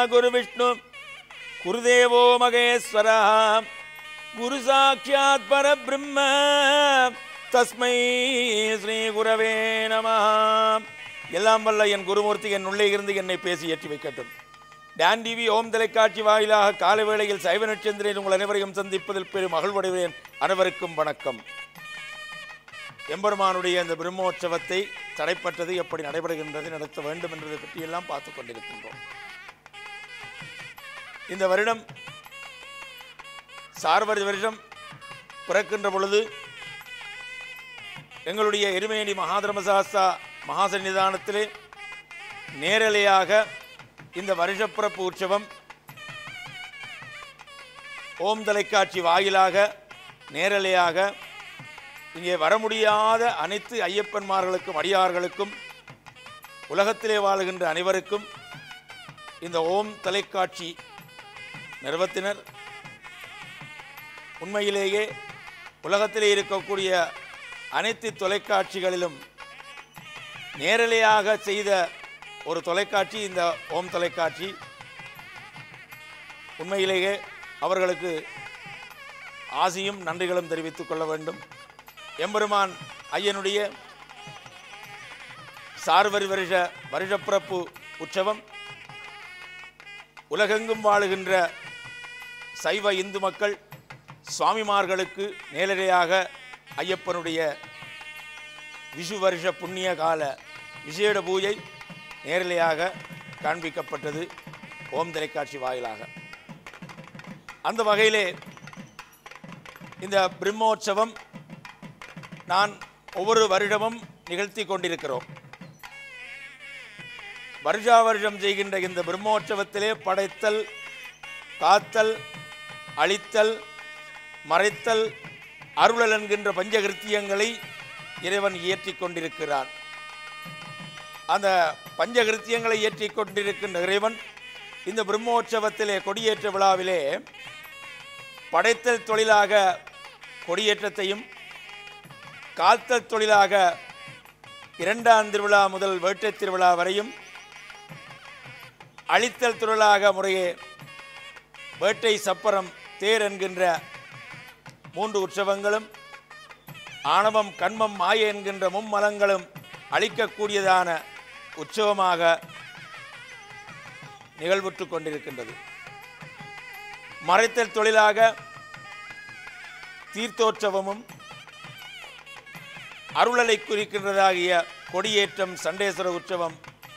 குரு விஷ்ணு குருதேவோ மகேஸ்வரா குரு சாட்சாத் பரபிரம்ம தஸ்மை ஸ்ரீ குரவே நம எல்லாம் வல்ல என் குருமூர்த்தி என் உள்ளே இருந்து என்னை பேசி ஏற்றி வைக்கட்டும் டான் டிவி ஓம் தொலைக்காட்சி வாயிலாக காலை வேளையில் சைவ நட்சத்திரன் உங்கள் அனைவரையும் சந்திப்பதில் பெரும் மகிழ்வடைவேன் அனைவருக்கும் வணக்கம் எம்பெருமானுடைய இந்த பிரம்மோற்சவத்தை தடைப்பட்டது எப்படி நடைபெறுகின்றது நடத்த வேண்டும் என்பதை பற்றியெல்லாம் பார்த்து கொண்டிருக்கின்றோம் இந்த வருடம் சார்வரி வருஷம் பிறக்கின்ற பொழுது எங்களுடைய எருமேனி மகாதர்மசாஸ்தா மகாசன்னிதானத்திலே நேரலையாக இந்த வருஷப்பிறப்பு உற்சவம் ஓம் தொலைக்காட்சி வாயிலாக நேரலையாக இங்கே வர முடியாத அனைத்து ஐயப்பன்மார்களுக்கும் அடியார்களுக்கும் உலகத்திலே வாழுகின்ற அனைவருக்கும் இந்த ஓம் தொலைக்காட்சி நிறுவத்தினர் உண்மையிலேயே உலகத்திலே இருக்கக்கூடிய அனைத்து தொலைக்காட்சிகளிலும் நேரலையாக செய்த ஒரு தொலைக்காட்சி இந்த ஓம் தொலைக்காட்சி உண்மையிலேயே அவர்களுக்கு ஆசியும் நன்றிகளும் தெரிவித்துக் கொள்ள வேண்டும் எம்பெருமான் ஐயனுடைய சார்வரி வருஷ வருஷப்பிறப்பு உற்சவம் உலகெங்கும் வாழுகின்ற சைவ இந்து மக்கள் சுவாமிமார்களுக்கு நேரடியாக ஐயப்பனுடைய விஷு வருஷ புண்ணிய கால விசேட பூஜை நேரலையாக காண்பிக்கப்பட்டது ஓம் தொலைக்காட்சி வாயிலாக அந்த வகையிலே இந்த பிரம்மோற்சவம் நான் ஒவ்வொரு வருடமும் நிகழ்த்தி கொண்டிருக்கிறோம் வருஷா வருஷம் செய்கின்ற இந்த பிரம்மோற்சவத்திலே படைத்தல் காத்தல் அழித்தல் மறைத்தல் அருளல் என்கின்ற பஞ்சகிருத்தியங்களை இறைவன் இயற்றிக் கொண்டிருக்கிறான் அந்த பஞ்சகிருத்தியங்களை இயற்றிக் கொண்டிருக்கின்ற இறைவன் இந்த பிரம்மோற்சவத்திலே கொடியேற்ற விழாவிலே படைத்தல் தொழிலாக கொடியேற்றத்தையும் காத்தல் தொழிலாக இரண்டாம் திருவிழா முதல் வேட்டை திருவிழா வரையும் அழித்தல் தொழிலாக முறையே வேட்டை சப்பரம் தேர் என்கின்ற மூன்று உற்சவங்களும் ஆணவம் கண்மம் மாய என்கின்ற மும்மலங்களும் அழிக்கக்கூடியதான உற்சவமாக நிகழ்வுற்று கொண்டிருக்கின்றது மறைத்தல் தொழிலாக தீர்த்தோற்சவமும் அருளலை குறிக்கின்றதாகிய கொடியேற்றம் சண்டேஸ்வர உற்சவம்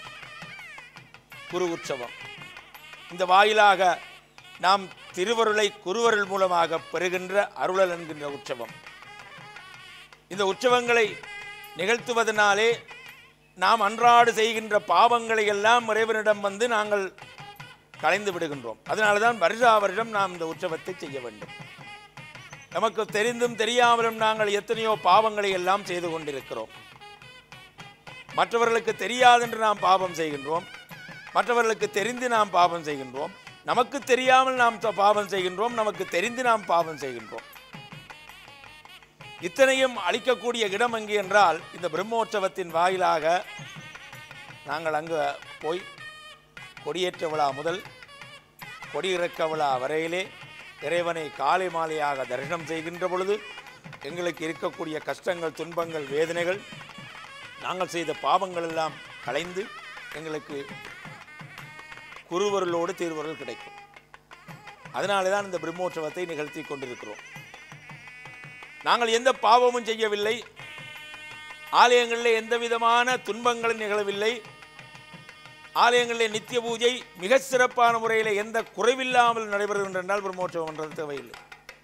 குரு உற்சவம் இந்த வாயிலாக நாம் திருவருளை குருவருள் மூலமாக பெறுகின்ற அருளல் என்கின்ற உற்சவம் இந்த உற்சவங்களை நிகழ்த்துவதனாலே நாம் அன்றாடு செய்கின்ற பாவங்களை எல்லாம் இறைவனிடம் வந்து நாங்கள் கலைந்து விடுகின்றோம் அதனால தான் வருஷா வருஷம் நாம் இந்த உற்சவத்தை செய்ய வேண்டும் நமக்கு தெரிந்தும் தெரியாமலும் நாங்கள் எத்தனையோ பாவங்களை எல்லாம் செய்து கொண்டிருக்கிறோம் மற்றவர்களுக்கு தெரியாதென்று நாம் பாவம் செய்கின்றோம் மற்றவர்களுக்கு தெரிந்து நாம் பாவம் செய்கின்றோம் நமக்கு தெரியாமல் நாம் த- பாவம் செய்கின்றோம் நமக்கு தெரிந்து நாம் பாவம் செய்கின்றோம் இத்தனையும் அளிக்கக்கூடிய இடம் எங்கே என்றால் இந்த பிரம்மோற்சவத்தின் வாயிலாக நாங்கள் அங்கு போய் கொடியேற்ற விழா முதல் கொடியிறக்க விழா வரையிலே இறைவனை காலை மாலையாக தரிசனம் செய்கின்ற பொழுது எங்களுக்கு இருக்கக்கூடிய கஷ்டங்கள் துன்பங்கள் வேதனைகள் நாங்கள் செய்த பாவங்கள் எல்லாம் களைந்து எங்களுக்கு குருவருளோடு தீர்வருள் கிடைக்கும் அதனாலே தான் இந்த பிரம்மோற்சவத்தை நிகழ்த்தி கொண்டிருக்கிறோம் நாங்கள் எந்த பாவமும் செய்யவில்லை ஆலயங்களில் எந்த விதமான துன்பங்களும் நிகழவில்லை ஆலயங்களில் நித்திய பூஜை மிக சிறப்பான முறையில் எந்த குறைவில்லாமல் நடைபெறுகின்ற என்றால் பிரம்மோற்சவம் என்றது தேவையில்லை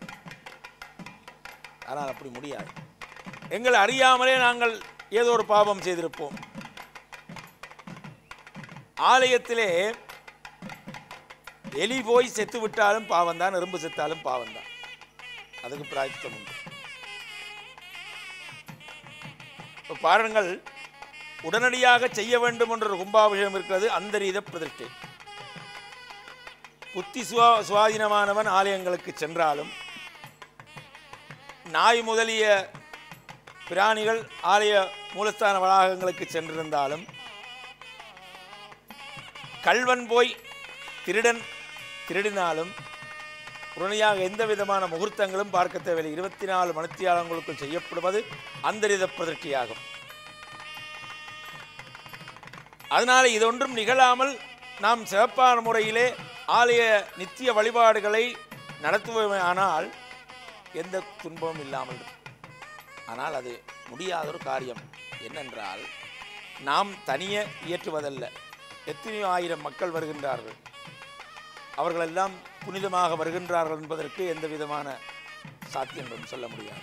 ஆனால் அப்படி முடியாது எங்களை அறியாமலே நாங்கள் ஏதோ ஒரு பாவம் செய்திருப்போம் ஆலயத்திலே எலி போய் செத்து விட்டாலும் பாவம்தான் எறும்பு செத்தாலும் பாவம்தான் அதுக்கு பிராய்ச்சித்தம் உண்டு இப்ப பாருங்கள் உடனடியாக செய்ய வேண்டும் என்ற ஒரு கும்பாபிஷேகம் இருக்கிறது அந்தரீத பிரதிஷ்டை புத்தி சுவா சுவாதீனமானவன் ஆலயங்களுக்கு சென்றாலும் நாய் முதலிய பிராணிகள் ஆலய மூலஸ்தான வளாகங்களுக்கு சென்றிருந்தாலும் கல்வன் போய் திருடன் திருடினாலும் உடனடியாக எந்த விதமான முகூர்த்தங்களும் பார்க்க தேவையில்லை இருபத்தி நாலு மணித்தியாலங்களுக்குள் செய்யப்படுவது அந்தரித பிரதிஷ்டியாகும் அதனால் இதொன்றும் நிகழாமல் நாம் சிறப்பான முறையிலே ஆலய நித்திய வழிபாடுகளை நடத்துவோமானால் எந்த துன்பமும் இல்லாமல் இருக்கும் ஆனால் அது முடியாத ஒரு காரியம் என்னென்றால் நாம் தனியே இயற்றுவதல்ல எத்தனையோ ஆயிரம் மக்கள் வருகின்றார்கள் அவர்களெல்லாம் புனிதமாக வருகின்றார்கள் என்பதற்கு எந்த விதமான சாத்தியங்களும் சொல்ல முடியாது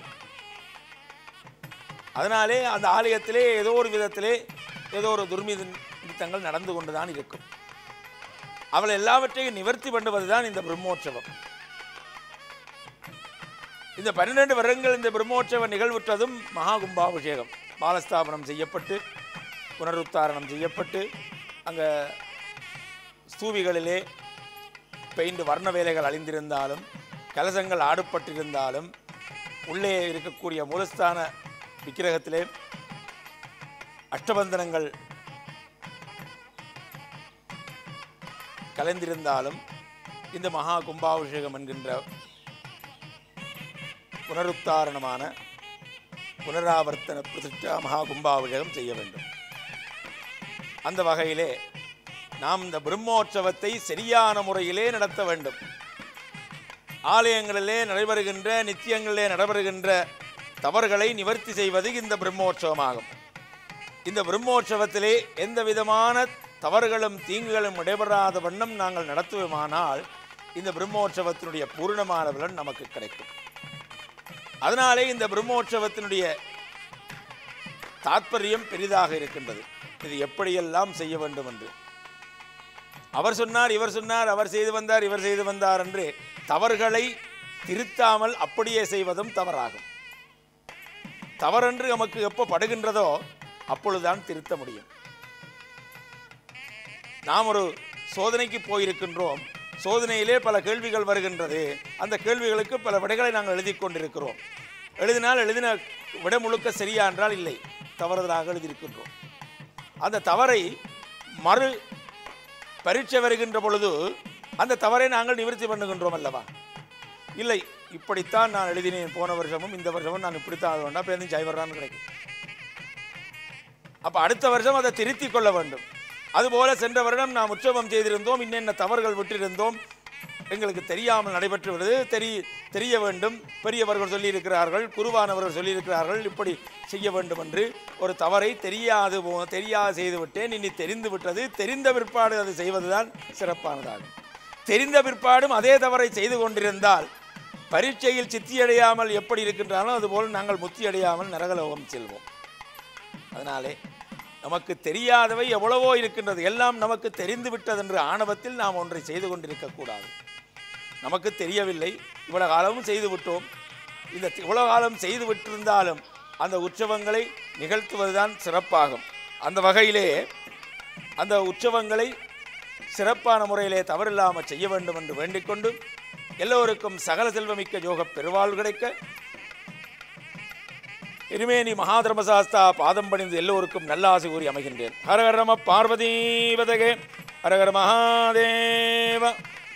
அதனாலே அந்த ஆலயத்திலே ஏதோ ஒரு விதத்திலே ஏதோ ஒரு துர்மிதங்கள் நடந்து கொண்டுதான் இருக்கும் அவள் எல்லாவற்றையும் நிவர்த்தி பண்ணுவதுதான் இந்த பிரம்மோற்சவம் இந்த பன்னிரண்டு வருடங்கள் இந்த பிரம்மோற்சவ நிகழ்வுற்றதும் மகா கும்பாபிஷேகம் பாலஸ்தாபனம் செய்யப்பட்டு புனருத்தாரணம் செய்யப்பட்டு அங்கே ஸ்தூவிகளிலே பெயிண்ட் வர்ண வேலைகள் அழிந்திருந்தாலும் கலசங்கள் ஆடுபட்டிருந்தாலும் உள்ளே இருக்கக்கூடிய மூலஸ்தான விக்கிரகத்திலே அஷ்டபந்தனங்கள் கலைந்திருந்தாலும் இந்த மகா கும்பாபிஷேகம் என்கின்ற புனருத்தாரணமான புனராவர்த்தன பிரதிஷ்டா மகா கும்பாபிஷேகம் செய்ய வேண்டும் அந்த வகையிலே நாம் இந்த பிரம்மோற்சவத்தை சரியான முறையிலே நடத்த வேண்டும் ஆலயங்களிலே நடைபெறுகின்ற நித்தியங்களிலே நடைபெறுகின்ற தவறுகளை நிவர்த்தி செய்வது இந்த பிரம்மோற்சவமாகும் இந்த பிரம்மோற்சவத்திலே எந்த விதமான தவறுகளும் தீங்குகளும் இடைபெறாத வண்ணம் நாங்கள் நடத்துவோமானால் இந்த பிரம்மோற்சவத்தினுடைய பூர்ணமான பலன் நமக்கு கிடைக்கும் அதனாலே இந்த பிரம்மோற்சவத்தினுடைய தாத்பரியம் பெரிதாக இருக்கின்றது இது எப்படியெல்லாம் செய்ய வேண்டும் என்று அவர் சொன்னார் இவர் சொன்னார் அவர் செய்து வந்தார் இவர் செய்து வந்தார் என்று தவறுகளை திருத்தாமல் அப்படியே செய்வதும் தவறாகும் தவறென்று நமக்கு எப்போ படுகின்றதோ அப்பொழுதுதான் திருத்த முடியும் நாம் ஒரு சோதனைக்கு போயிருக்கின்றோம் சோதனையிலே பல கேள்விகள் வருகின்றது அந்த கேள்விகளுக்கு பல விடைகளை நாங்கள் எழுதி கொண்டிருக்கிறோம் எழுதினால் எழுதின விட முழுக்க சரியா என்றால் இல்லை தவறுதலாக எழுதியிருக்கின்றோம் அந்த தவறை மறு பரீட்சை வருகின்ற பொழுது அந்த தவறை நாங்கள் நிவர்த்தி பண்ணுகின்றோம் அல்லவா இல்லை இப்படித்தான் நான் எழுதினேன் போன வருஷமும் இந்த வருஷமும் நான் இப்படித்தான் அது வேண்டாம் பேருந்து ஜைவர்றான்னு கிடைக்கும் அப்போ அடுத்த வருஷம் அதை திருத்திக் கொள்ள வேண்டும் அதுபோல சென்ற வருடம் நாம் உற்சவம் செய்திருந்தோம் இன்னென்ன தவறுகள் விட்டிருந்தோம் எங்களுக்கு தெரியாமல் நடைபெற்று வருது தெரிய தெரிய வேண்டும் பெரியவர்கள் சொல்லியிருக்கிறார்கள் குருவானவர்கள் சொல்லியிருக்கிறார்கள் இப்படி செய்ய வேண்டும் என்று ஒரு தவறை தெரியாது போ தெரியாது செய்து விட்டேன் இனி தெரிந்து விட்டது தெரிந்த பிற்பாடு அது செய்வதுதான் சிறப்பானதாகும் தெரிந்த பிற்பாடும் அதே தவறை செய்து கொண்டிருந்தால் பரீட்சையில் சித்தியடையாமல் எப்படி இருக்கின்றானோ அதுபோல் நாங்கள் முத்தியடையாமல் நரகலோகம் செல்வோம் அதனாலே நமக்கு தெரியாதவை எவ்வளவோ இருக்கின்றது எல்லாம் நமக்கு தெரிந்து விட்டதென்ற ஆணவத்தில் நாம் ஒன்றை செய்து கொண்டிருக்கக்கூடாது நமக்கு தெரியவில்லை இவ்வளவு காலமும் செய்து விட்டோம் இந்த இவ்வளவு காலம் செய்து விட்டிருந்தாலும் அந்த உற்சவங்களை நிகழ்த்துவதுதான் சிறப்பாகும் அந்த வகையிலே அந்த உற்சவங்களை சிறப்பான முறையிலே தவறில்லாமல் செய்ய வேண்டும் என்று வேண்டிக்கொண்டு எல்லோருக்கும் சகல செல்வமிக்க யோக பெருவாள் கிடைக்க இருமேனி மகாதர்மசாஸ்தா பாதம் பணிந்து எல்லோருக்கும் நல்ல ஆசை கூறி அமைகின்றேன் ஹரஹர நம பார்வதீபதகே ஹரஹர மகாதேவ